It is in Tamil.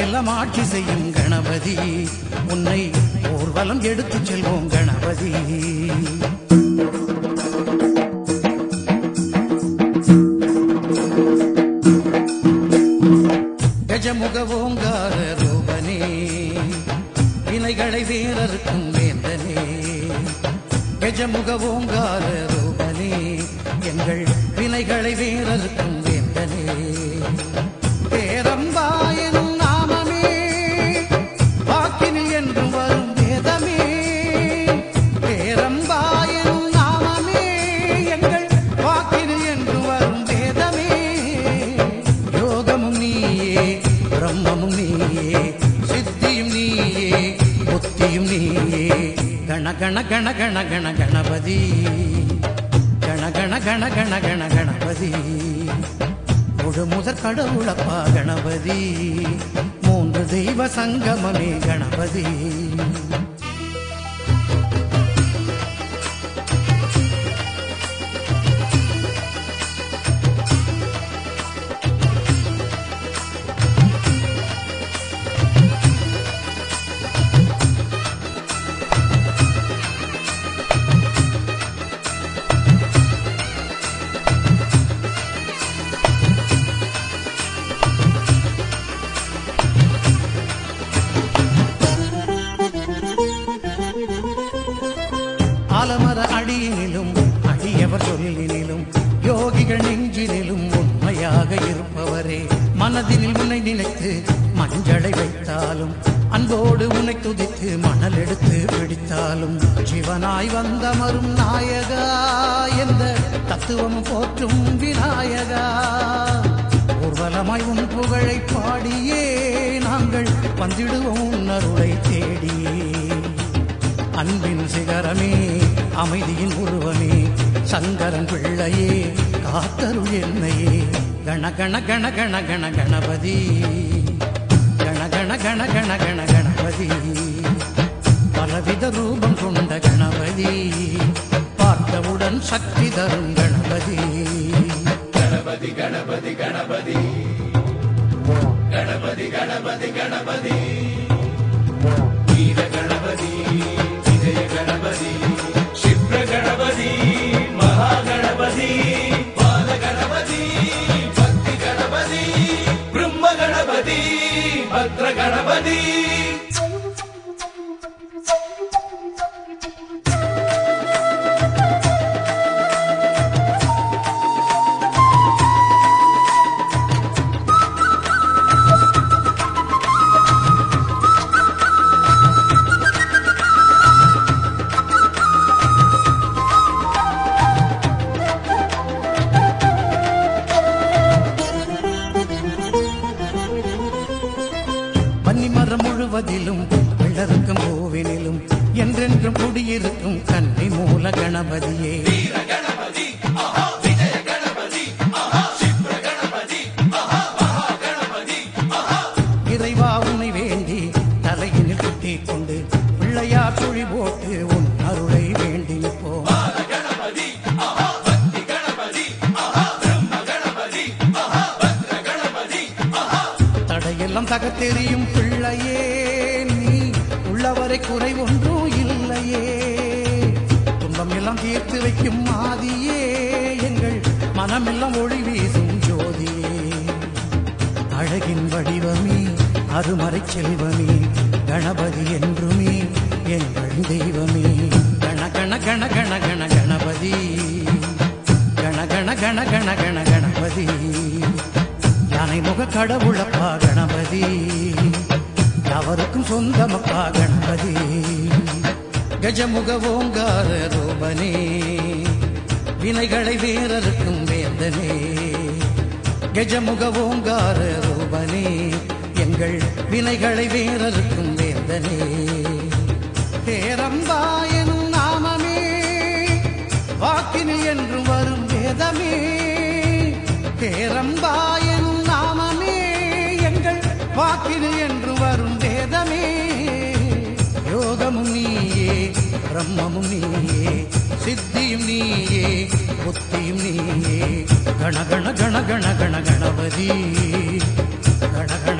உலகமெல்லாம் ஆட்சி செய்யும் கணபதி உன்னை ஊர்வலம் எடுத்துச் செல்வோம் கணபதி கஜமுக ஓங்கார ரூபனே வினைகளை வேறறுக்கும் வேந்தனே கஜமுக ஓங்கார ரூபனே எங்கள் வினைகளை வேறறுக்கும் வேந்தனே பேரம்பாயனும் நாமமே வாக்கினில் என்றும் வரும் வேதமே பேரம்பாயனும் நாமமே எங்கள் வாக்கினில் என்றும் வரும் வேதமே யோகமும் நீயே பிரம்மமும் நீயே சித்தியும் நீயே புத்தியும் நீயே கண கண கண கண கண கணபதி கண கண கண கண கண கணபதி முழு முதற் கடவுளப்பா கணபதி மூன்று தெய்வ சங்கமமே கணபதி ஆலமர அடியினிலும் அடியவர் சொல்லினிலும் யோகிகள் நெஞ்சினிலும் உண்மையாக இருப்பவரே மனதினில் உன்னை நினைத்து மஞ்சளை வைத்தாலும் அன்போடு உன்னை துதித்து மணல் எடுத்து பிடித்தாலும் சிவனாய் வந்தமரும் நாயகா எந்த தத்துவம் போற்றும் விநாயகா ஊர்வலமாய் உன் புகழை பாடியே நாங்கள் வந்திடுவோம் உன் அருளை தேடியே அன்பின் சிகரமே அமைதியின் உருவமே சங்கரன் பிள்ளையே காத்தருள் என்னையே கண கண கண கண கண கணபதி கண கண கண கண கண கணபதி பலவித ரூபம் கொண்ட கணபதி பார்த்தவுடன் சக்தி தரும் கணபதி கணபதி கணபதி கணபதி கணபதி கணபதி கணபதி வீர கணபதி விஜய கணபதி சிப்ர கணபதி மகா கணபதி பால கணபதி பக்தி கணபதி பிரம்ம கணபதி பத்ர கணபதி பன்னிமரம் முழுவதிலும் விளருக்கும் பூவினிலும் என்றென்றும் குடியிருக்கும் கன்னி மூல கணபதியே இறைவா உன்னை வேண்டி தலையினில் குட்டிக் கொண்டு பிள்ளையார் குழி போட்டு உன் அருளை வேண்டி நிற்போம் தடையெல்லாம் தகத்தெறியும் பிள்ளையே நீ உள்ளவரை குறை ஒன்றும் இல்லையே துன்பம் எல்லாம் தீர்த்து வைக்கும் மாதியே எங்கள் மனமெல்லாம் ஒளி வீசும் ஜோதியே அழகின் வடிவமே அருமறை செல்வமே கணபதி என்றுமே எங்கள் தெய்வமே கண கண கண கண கண கணபதி கண கண கண கண கண கணபதி யானை முக கடவுளப்பா கணபதி யாவருக்கும் சொந்தமப்பா கணபதி கஜமுக ஓங்கார ரூபனே வினைகளை வேறறுக்கும் வேந்தனே கஜமுக ஓங்கார ரூபனே எங்கள் வினைகளை வேறறுக்கும் வேந்தனே பேரம்பாயனும் நாமமே வாக்கினில் என்றும் வரும் வேதமே பேரம்பாயனும் நாமமே எங்கள் வாக்கினில் என்று வரும் வேதமே யோகமும் நீயே பிரம்மமும் நீயே சித்தியும் நீயே புத்தியும் நீயே கண கண கண கண கண கணபதி கண கண